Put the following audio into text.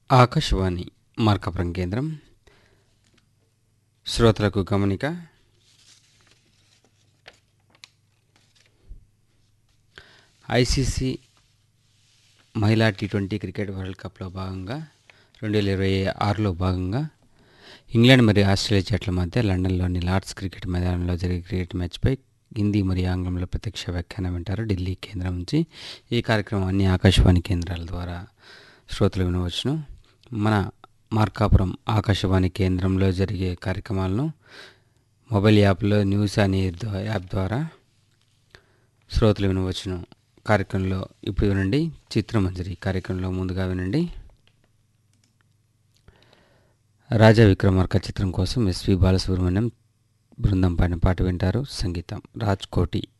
ఆకాశవాణి మార్కాపురం కేంద్రం శ్రోతలకు గమనిక ఐసీసీ మహిళా టీ ట్వంటీ క్రికెట్ వరల్డ్ కప్లో భాగంగా రెండు వేల ఇరవై ఆరులో భాగంగా ఇంగ్లాండ్ మరియు ఆస్ట్రేలియా జట్ల మధ్య లండన్లోని లార్డ్స్ క్రికెట్ మైదానంలో జరిగే క్రికెట్ మ్యాచ్పై హిందీ మరియు ఆంగ్లంలో ప్రత్యక్ష వ్యాఖ్యానం వింటారు ఢిల్లీ కేంద్రం నుంచి ఈ కార్యక్రమం అన్ని ఆకాశవాణి కేంద్రాల ద్వారా శ్రోతలు వినవచ్చును మన మార్కాపురం ఆకాశవాణి కేంద్రంలో జరిగే కార్యక్రమాలను మొబైల్ యాప్లో న్యూస్ అనే ద్వా- యాప్ ద్వారా శ్రోతలు వినవచ్చును కార్యక్రమంలో ఇప్పుడు వినండి చిత్రమంజరి కార్యక్రమంలో ముందుగా వినండి రాజా విక్రమార్క చిత్రం కోసం ఎస్వి బాలసుబ్రహ్మణ్యం బృందం పైన పాట వింటారు సంగీతం రాజ్ కోటి